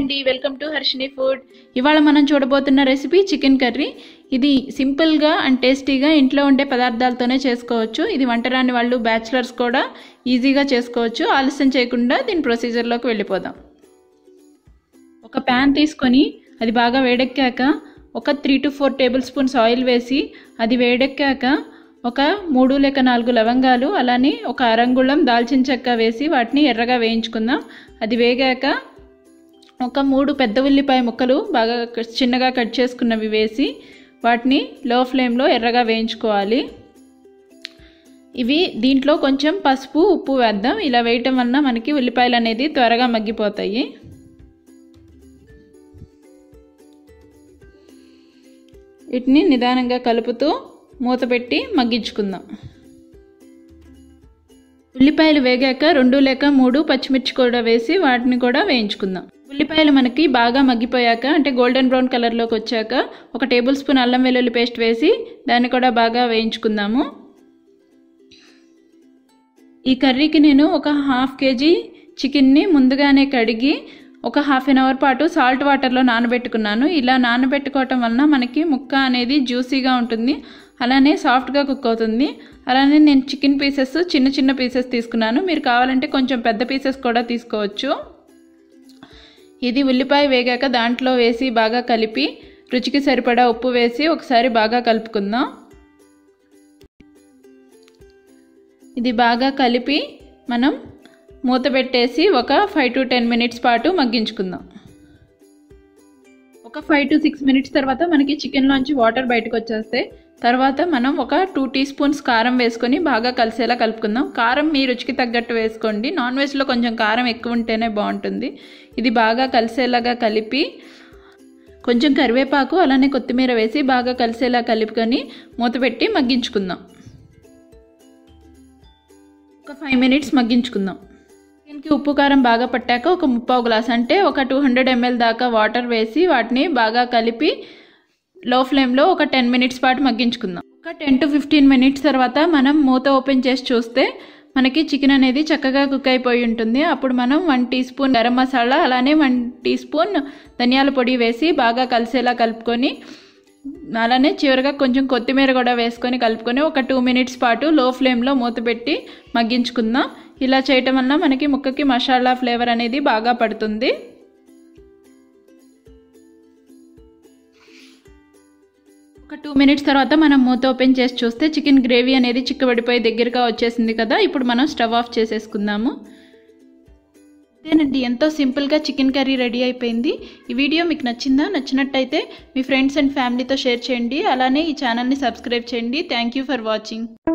అండి welcome to Harshini food ఇవాళ మనం చూడబోతున్న రెసిపీ చికెన్ కర్రీ ఇది సింపుల్గా అండ్ టేస్టీగా ఇంట్లో ఉండే పదార్థాలతోనే చేసుకోవచ్చు ఇది వంట రాని వాళ్ళు బ్యాచిలర్స్ కూడా ఈజీగా చేసుకోవచ్చు ఆలస్యం చేయకుండా దీని ప్రొసీజర్లోకి వెళ్ళిపోదాం ఒక ప్యాన్ తీసుకొని అది బాగా వేడెక్కాక ఒక three to four tablespoons oil వేసి అది వేడెక్కాక ఒక మూడు లేక నాలుగు లవంగాలు అలానే ఒక అరంగుళం దాల్చిన చెక్క వేసి వాటిని ఎర్రగా వేయించుకుందాం అది వేగాక ఒక మూడు పెద్ద ఉల్లిపాయ ముక్కలు బాగా కట్- చిన్నగా కట్ చేసుకున్నవి వేసి వాటిని లో ఫ్లేమ్లో ఎర్రగా వేయించుకోవాలి ఇవి దీంట్లో కొంచెం పసుపు ఉప్పు వేద్దాం ఇలా వేయటం వలన మనకి ఉల్లిపాయలు అనేది త్వరగా మగ్గిపోతాయి వీటిని నిదానంగా కలుపుతూ మూత పెట్టి మగ్గించుకుందాం ఉల్లిపాయలు వేగాక రెండు లేక మూడు పచ్చిమిర్చి కూడా వేసి వాటిని కూడా వేయించుకుందాం ఉల్లిపాయలు మనకి బాగా మగ్గిపోయాక అంటే గోల్డెన్ బ్రౌన్ కలర్లోకి వచ్చాక ఒక టేబుల్ స్పూన్ అల్లం వెల్లుల్లి పేస్ట్ వేసి దాన్ని కూడా బాగా వేయించుకుందాము ఈ కర్రీకి నేను ఒక హాఫ్ కేజీ చికెన్ని ముందుగానే కడిగి ఒక హాఫ్ అన్ అవర్ పాటు సాల్ట్ వాటర్లో నానబెట్టుకున్నాను ఇలా నానబెట్టుకోవటం వలన మనకి ముక్క అనేది జ్యూసీగా ఉంటుంది అలానే సాఫ్ట్గా కుక్ అవుతుంది అలానే నేను చికెన్ పీసెస్ చిన్న చిన్న పీసెస్ తీసుకున్నాను మీరు కావాలంటే కొంచెం పెద్ద పీసెస్ కూడా తీసుకోవచ్చు ఇది ఉల్లిపాయ వేగాక దాంట్లో వేసి బాగా కలిపి రుచికి సరిపడా ఉప్పు వేసి ఒకసారి బాగా కలుపుకుందాం ఇది బాగా కలిపి మనం మూత పెట్టేసి ఒక ఫైవ్ టు టెన్ మినిట్స్ పాటు మగ్గించుకుందాం ఒక ఫైవ్ టు సిక్స్ మినిట్స్ తర్వాత మనకి చికెన్లోంచి వాటర్ బయటకు వచ్చేస్తే తర్వాత మనం ఒక టూ టీ స్పూన్స్ కారం వేసుకొని బాగా కలిసేలా కలుపుకుందాం కారం మీ రుచికి తగ్గట్టు వేసుకోండి నాన్ వెజ్లో కొంచెం కారం ఎక్కువ ఉంటేనే బాగుంటుంది ఇది బాగా కలిసేలాగా కలిపి కొంచెం కరివేపాకు అలానే కొత్తిమీర వేసి బాగా కలిసేలా కలుపుకొని మూత పెట్టి మగ్గించుకుందాం ఒక ఫైవ్ మినిట్స్ మగ్గించుకుందాం చికెన్కి ఉప్పు కారం బాగా పట్టాక ఒక ముప్పావు గ్లాస్ అంటే ఒక టూ హండ్రెడ్ ఎంఎల్ దాకా వాటర్ వేసి వాటిని బాగా కలిపి లో ఫ్లేమ్లో ఒక టెన్ మినిట్స్ పాటు మగ్గించుకుందాం ఒక టెన్ టు ఫిఫ్టీన్ మినిట్స్ తర్వాత మనం మూత ఓపెన్ చేసి చూస్తే మనకి చికెన్ అనేది చక్కగా కుక్ అయిపోయి ఉంటుంది అప్పుడు మనం one teaspoon garam masala అలానే వన్ టీ స్పూన్ ధనియాల పొడి వేసి బాగా కలిసేలా కలుపుకొని అలానే చివరిగా కొంచెం కొత్తిమీర కూడా వేసుకొని కలుపుకొని ఒక టూ మినిట్స్ పాటు లో ఫ్లేమ్లో మూత పెట్టి మగ్గించుకుందాం ఇలా చేయటం వల్ల మనకి ముక్కకి మసాలా ఫ్లేవర్ అనేది బాగా పడుతుంది ఒక టూ మినిట్స్ తర్వాత మనం మూత ఓపెన్ చేసి చూస్తే చికెన్ గ్రేవీ అనేది చిక్కబడిపోయి దగ్గరగా వచ్చేసింది కదా ఇప్పుడు మనం స్టవ్ ఆఫ్ చేసేసుకుందాము అంతేనండి ఎంతో సింపుల్గా చికెన్ కర్రీ రెడీ అయిపోయింది ఈ వీడియో మీకు నచ్చిందా నచ్చినట్టయితే మీ ఫ్రెండ్స్ అండ్ ఫ్యామిలీతో షేర్ చేయండి అలానే ఈ ఛానల్ని సబ్స్క్రైబ్ చేయండి థ్యాంక్ యూ ఫర్ వాచింగ్